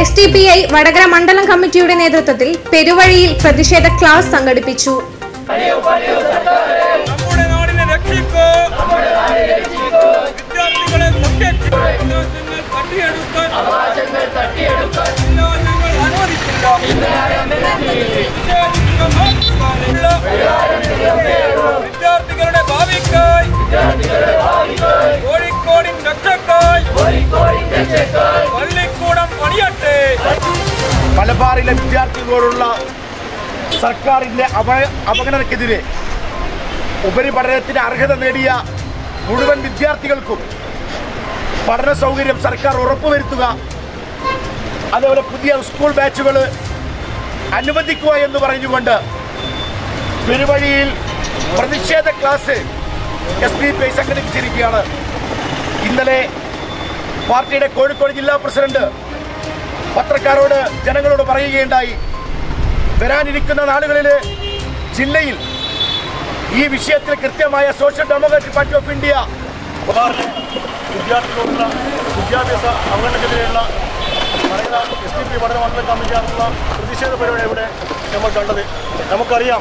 S T P I Vadakara മണ്ഡലം കമ്മിറ്റിയുടെ നേതൃത്വത്തിൽ പെരുവഴിയിൽ പ്രതിഷേധ ക്ലാസ് സംഘടിപ്പിച്ചു നമ്മുടെ നാടിനെ രക്ഷിക്കൂ വിദ്യാർത്ഥികളെ സംരക്ഷിക്കൂ അവകാശങ്ങൾ തട്ടിയെടുക്കാൻ ഇല്ല, ഞങ്ങൾ അനുവദിക്കില്ല നിഷേധിക്കുക മാത്രമല്ല, വിദ്യാർത്ഥികളുടെ ഭാവിക്കായി കോഴിക്കോടിൻ രക്ഷക്കായി പള്ളിക്കൂടം പണിയട്ടെ മലബാറിലെ വിദ്യാർത്ഥികളോടുള്ള സർക്കാരിന്റെ അവ അവഗണനക്കെതിരെ ഉപരിപഠനത്തിന് അർഹത നേടിയ മുഴുവൻ വിദ്യാർത്ഥികൾക്കും പഠന സൗകര്യം സർക്കാർ ഉറപ്പുവരുത്തുക അതേപോലെ പുതിയ സ്കൂൾ ബാച്ചുകൾ അനുവദിക്കുക എന്ന് പറഞ്ഞുകൊണ്ട് പെരുവഴിയിൽ പ്രതിഷേധ ക്ലാസ് എസ് പി പി സംഘടിപ്പിച്ചിരിക്കുകയാണ് ഇന്നലെ പാർട്ടിയുടെ കോഴിക്കോട് ജില്ലാ പ്രസിഡന്റ് പത്രക്കാരോട് ജനങ്ങളോട് പറയുകയുണ്ടായി വരാനിരിക്കുന്ന നാളുകളിൽ ജില്ലയിൽ ഈ വിഷയത്തിൽ കൃത്യമായ social democratic party of India വിദ്യാർത്ഥികളോടുള്ള വിദ്യാഭ്യാസ അവഗണനക്കെതിരെയുള്ള പറയുന്ന എസ് ഡി പി പഠന മണ്ഡലം കമ്മിറ്റി നടത്തുന്ന പ്രതിഷേധ പരിപാടി ഇവിടെ നമ്മൾ കണ്ടത് നമുക്കറിയാം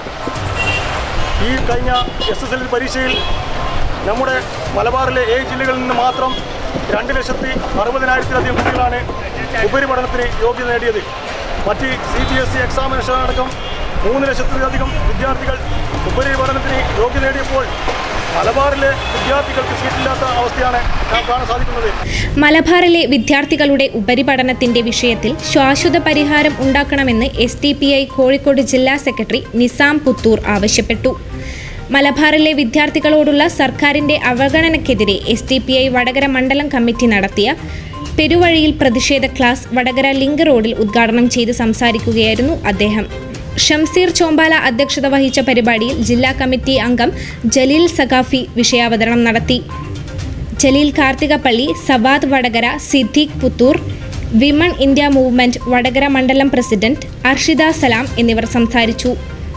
ഈ കഴിഞ്ഞ എസ് എസ് എൽ പരീക്ഷയിൽ നമ്മുടെ മലബാറിലെ ഏഴ് ജില്ലകളിൽ നിന്ന് മാത്രം രണ്ട് ലക്ഷത്തി അറുപതിനായിരത്തിലധികം കുട്ടികളാണ് ഉപരിപഠനത്തിന് യോഗ്യത നേടിയത് മറ്റ് C B S E examination അടക്കം മൂന്ന് ലക്ഷത്തിലധികം വിദ്യാർത്ഥികൾ ഉപരിപഠനത്തിന് യോഗ്യത നേടിയപ്പോൾ മലബാറിലെ വിദ്യാർത്ഥികൾക്ക് സീറ്റില്ലാത്ത അവസ്ഥയാണ് നാം കാണാൻ സാധിക്കുന്നത് മലബാറിലെ വിദ്യാർത്ഥികളുടെ ഉപരിപഠനത്തിന്റെ വിഷയത്തിൽ ശാശ്വത പരിഹാരം ഉണ്ടാക്കണമെന്ന് S T P I Kozhikode ജില്ലാ സെക്രട്ടറി നിസാം പുത്തൂർ ആവശ്യപ്പെട്ടു മലബാറിലെ വിദ്യാർത്ഥികളോടുള്ള സർക്കാരിന്റെ അവഗണനയ്ക്കെതിരെ S T P I Vadakara മണ്ഡലം കമ്മിറ്റി നടത്തിയ പെരുവഴിയിൽ പ്രതിഷേധ ക്ലാസ് വടകര ലിങ്ക് റോഡിൽ ഉദ്ഘാടനം ചെയ്ത് സംസാരിക്കുകയായിരുന്നു അദ്ദേഹം ഷംസീർ ചോമ്പാല അധ്യക്ഷത വഹിച്ച പരിപാടിയിൽ ജില്ലാ കമ്മിറ്റി അംഗം ജലീൽ സഖാഫി വിഷയാവതരണം നടത്തി Jaleel Karthikappally Sawad Vadakara Siddique Puthur women India movement Vadakara മണ്ഡലം പ്രസിഡന്റ് അർഷിദ സലാം എന്നിവർ സംസാരിച്ചു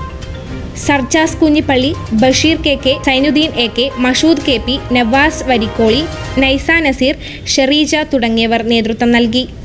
Sarjas Kunjippally Basheer K K Sainudheen A K Mashood K P Navas Varikkoli Naisa Naseer Shereeja തുടങ്ങിയവർ നേതൃത്വം നൽകി